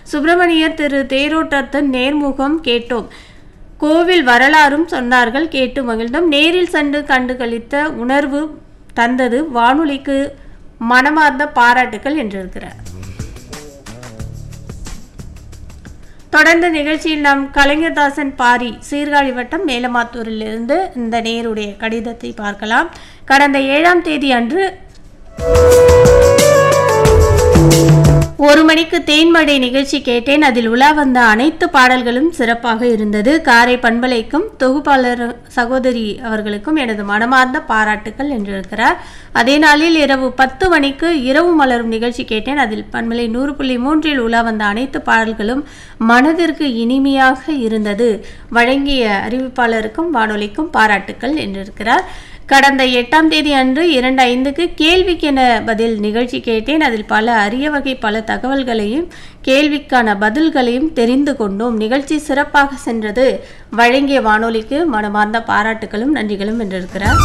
சுப்பிரமணியர் திரு தேரோட்டத்தின் நேர்முகம் கேட்டோம் கோவில் வரலாறும் சொன்னார்கள் கேட்டு மகிழ்ந்தோம் நேரில் சென்று கண்டு கழித்த உணர்வு தந்தது வானொலிக்கு மனமார்ந்த பாராட்டுக்கள் என்றிருக்கிறார் தொடர்ந்து நிகழ்ச்சியில் நாம் கலைஞர்தாசன் பாரி சீர்காழி வட்டம் மேலமாத்தூரிலிருந்து இந்த நேருடைய கடிதத்தை பார்க்கலாம் கடந்த ஏழாம் தேதி அன்று ஒரு மணிக்கு தேன்மழை நிகழ்ச்சி கேட்டேன் அதில் உலா வந்த அனைத்து பாடல்களும் சிறப்பாக இருந்தது காரை பண்பலைக்கும் தொகுப்பாளர் சகோதரி அவர்களுக்கும் எனது மனமார்ந்த பாராட்டுக்கள் என்றிருக்கிறார் அதே நாளில் இரவு பத்து மணிக்கு இரவு மலரும் நிகழ்ச்சி கேட்டேன் அதில் பண்பலை நூறு புள்ளி மூன்றில் உலா வந்த அனைத்து பாடல்களும் மனதிற்கு இனிமையாக இருந்தது வழங்கிய அறிவிப்பாளருக்கும் வானொலிக்கும் பாராட்டுக்கள் என்றிருக்கிறார் கடந்த எட்டாம் தேதி அன்று இரண்டு ஐந்துக்கு கேள்விக்கென பதில் நிகழ்ச்சி கேட்டேன் அதில் பல அரிய வகை பல தகவல்களையும் கேள்விக்கான பதில்களையும் தெரிந்து கொண்டோம் நிகழ்ச்சி சிறப்பாக சென்றது வழங்கிய வானொலிக்கு மனமார்ந்த பாராட்டுகளும் நன்றிகளும் என்றிருக்கிறார்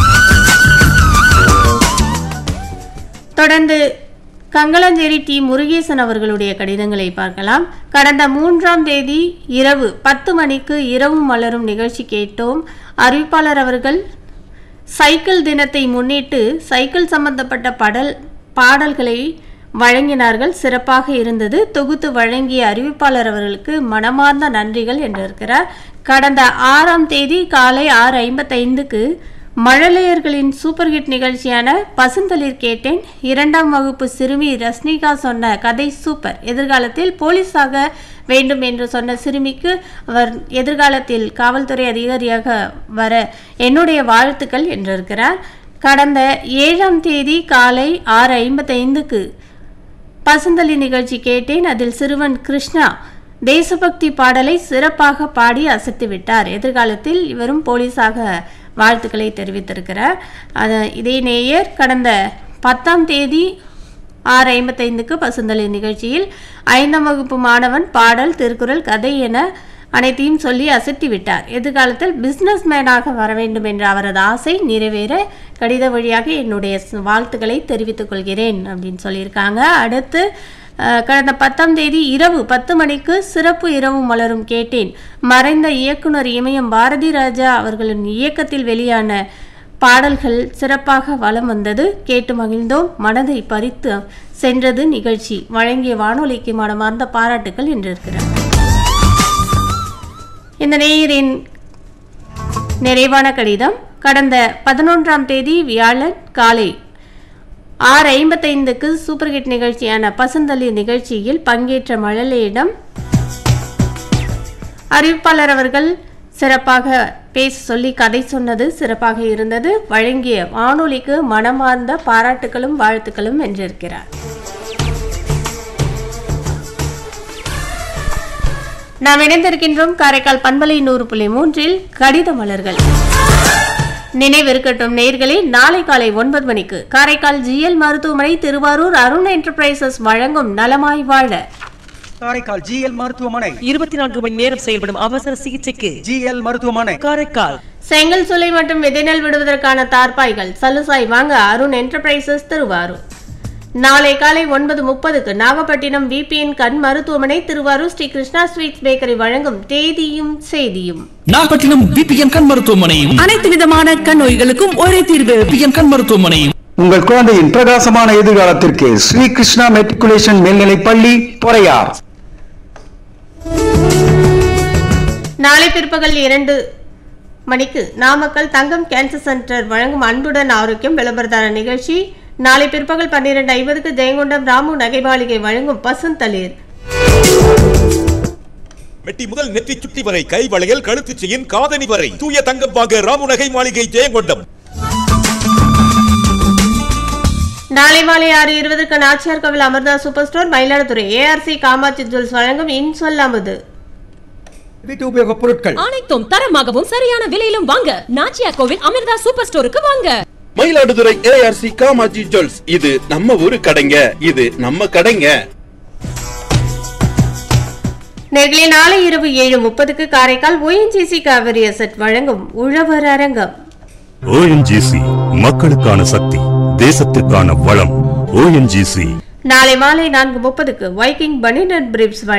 தொடர்ந்து கங்களாஞ்சேரி டி முருகேசன் அவர்களுடைய கடிதங்களை பார்க்கலாம் கடந்த மூன்றாம் தேதி இரவு பத்து மணிக்கு இரவு மலரும் நிகழ்ச்சி கேட்டோம் அறிவிப்பாளர் அவர்கள் சைக்கிள் தினத்தை முன்னிட்டு சைக்கிள் சம்பந்தப்பட்ட படல் பாடல்களை வழங்கினார்கள் சிறப்பாக இருந்தது தொகுத்து வழங்கிய அறிவிப்பாளர் அவர்களுக்கு மனமார்ந்த நன்றிகள் என்றிருக்கிறார் கடந்த ஆறாம் தேதி காலை ஆறு ஐம்பத்தைந்துக்கு மழலையர்களின் சூப்பர் ஹிட் நிகழ்ச்சியான பசுந்தளிர் கேட்டேன் இரண்டாம் வகுப்பு சிறுமி ரஸ்னிகா சொன்ன கதை சூப்பர் எதிர்காலத்தில் போலீஸாக வேண்டும் என்று சொன்ன சிறுமிக்கு அவர் எதிர்காலத்தில் காவல்துறை அதிகாரியாக வர என்னுடைய வாழ்த்துக்கள் என்றிருக்கிறார் கடந்த ஏழாம் தேதி காலை ஆறு ஐம்பத்தைந்துக்கு பசுந்தளி நிகழ்ச்சி கேட்டேன் அதில் சிறுவன் கிருஷ்ணா தேசபக்தி பாடலை சிறப்பாக பாடி அசத்தி விட்டார் எதிர்காலத்தில் இவரும் போலீஸாக வாழ்த்துக்களை தெரிவித்திருக்கிறார் அது இதே நேயர் கடந்த பத்தாம் தேதி ஆறு ஐம்பத்தைந்துக்கு பசுந்தளி நிகழ்ச்சியில் ஐந்தாம் வகுப்பு மாணவன் பாடல் திருக்குறள் கதை என அனைத்தையும் சொல்லி அசத்தி விட்டார் எதிர்காலத்தில் பிஸ்னஸ் மேனாக வர வேண்டும் என்ற அவரது ஆசை நிறைவேற கடித வழியாக என்னுடைய வாழ்த்துக்களை தெரிவித்துக் கொள்கிறேன் அப்படின்னு சொல்லியிருக்காங்க அடுத்து கடந்த பத்தாம் தேதி இரவு பத்து மணிக்கு சிறப்பு இரவு மலரும் கேட்டேன் மறைந்த இயக்குனர் இமயம் பாரதி ராஜா அவர்களின் இயக்கத்தில் வெளியான பாடல்கள் சிறப்பாக வலம் வந்தது கேட்டு மகிழ்ந்தோம் மனதை பறித்து சென்றது நிகழ்ச்சி வழங்கிய வானொலிக்கு மனமார்ந்த பாராட்டுகள் என்றிருக்கிறார் இந்த நேயரின் நிறைவான கடிதம் கடந்த பதினொன்றாம் தேதி வியாழன் காலை ஆறு ஐம்பத்தைந்துக்கு சூப்பர் ஹிட் நிகழ்ச்சியான பசுந்தளி நிகழ்ச்சியில் பங்கேற்ற மழலையிடம் அறிவிப்பாளர் அவர்கள் சிறப்பாக பேச சொல்லி கதை சொன்னது சிறப்பாக இருந்தது வழங்கிய வானொலிக்கு மனமார்ந்த பாராட்டுகளும் வாழ்த்துக்களும் என்றிருக்கிறார் நாம் இணைந்திருக்கின்றோம் காரைக்கால் பண்பலை நூறு புள்ளி மூன்றில் கடித மலர்கள் நினைவிருக்கட்டும் நேர்களே நாளை காலை ஒன்பது மணிக்கு காரைக்கால் ஜிஎல் மருத்துவமனை திருவாரூர் அருண் என்டர்பிரைசஸ் வழங்கும் நலமாய் வாழ காரைக்கால் ஜிஎல் மருத்துவமனை இருபத்தி நான்கு மணி நேரம் செயல்படும் அவசர சிகிச்சைக்கு ஜிஎல் மருத்துவமனை காரைக்கால் செங்கல் சுலை மற்றும் விதைநெல் விடுவதற்கான தார்பாய்கள் சலுசாய் வாங்க அருண் என்டர்பிரைசஸ் திருவாரூர் நாளை காலை ஒன்பது முப்பதுக்கு நாகப்பட்டினம் விபிஎன் கண் மருத்துவமனை திருவாரூர் ஸ்ரீ கிருஷ்ணா ஸ்வீட்ஸ் பேக்கரி வழங்கும் தேதியும் செய்தியும் நாகப்பட்டினம் விபிஎன் கண் மருத்துவமனையும் அனைத்து விதமான கண் நோய்களுக்கும் ஒரே தீர்வு விபிஎன் கண் மருத்துவமனையும் உங்கள் குழந்தையின் பிரகாசமான எதிர்காலத்திற்கு ஸ்ரீ கிருஷ்ணா மெட்ரிகுலேஷன் மேல்நிலைப் பள்ளி பொறையார் நாளை பிற்பகல் இரண்டு மணிக்கு நாமக்கல் தங்கம் கேன்சர் சென்டர் வழங்கும் அன்புடன் ஆரோக்கியம் விளம்பரதார நிகழ்ச்சி நாளை பிற்பகல் பன்னிரண்டு ஐம்பதுக்கு ஜெயங்கொண்டம் ராமு நகைமாளிகை வழங்கும் பசுந்தளிர் மெட்டி முதல் நெற்றி சுட்டி வரை கை வளையல் கழுத்து செயின் காதணி வரை தூய தங்கம் வாங்க ராமுநகை மாளிகை ஜெயங்கொண்டம் நாளை மாலை ஆறு இருபதுக்கு Nachiyar Koil Amrutha super store Mayiladuthurai ARC Kamatchi jewels வழங்கும் இன்சொல் அமுது வீட்டு உபயோகப் பொருட்கள் அனைத்தும் தரமாகவும் சரியான விலையிலும் வாங்க நாச்சியா கோவில் அமிர்தா சூப்பர் ஸ்டோருக்கு வாங்க மயிலாடுதுறை ஏஆர்சி காமாஜி ஜுவல்ஸ் இது நம்ம ஊரு கடைங்க இது நம்ம கடைங்க நேர்களே நாளை இரவு ஏழு முப்பதுக்கு காரைக்கால் ஓஎன்ஜிசி காவிரி அசட் வழங்கும் உழவர் அரங்கம் ஓஎன்ஜிசி மக்களுக்கான சக்தி தேசத்துக்கான வளம் ஓஎன்ஜிசி நாளை மாலை நான்கு முப்பதுக்கு வைக்கிங் பனிடன் பிரிப்ஸ்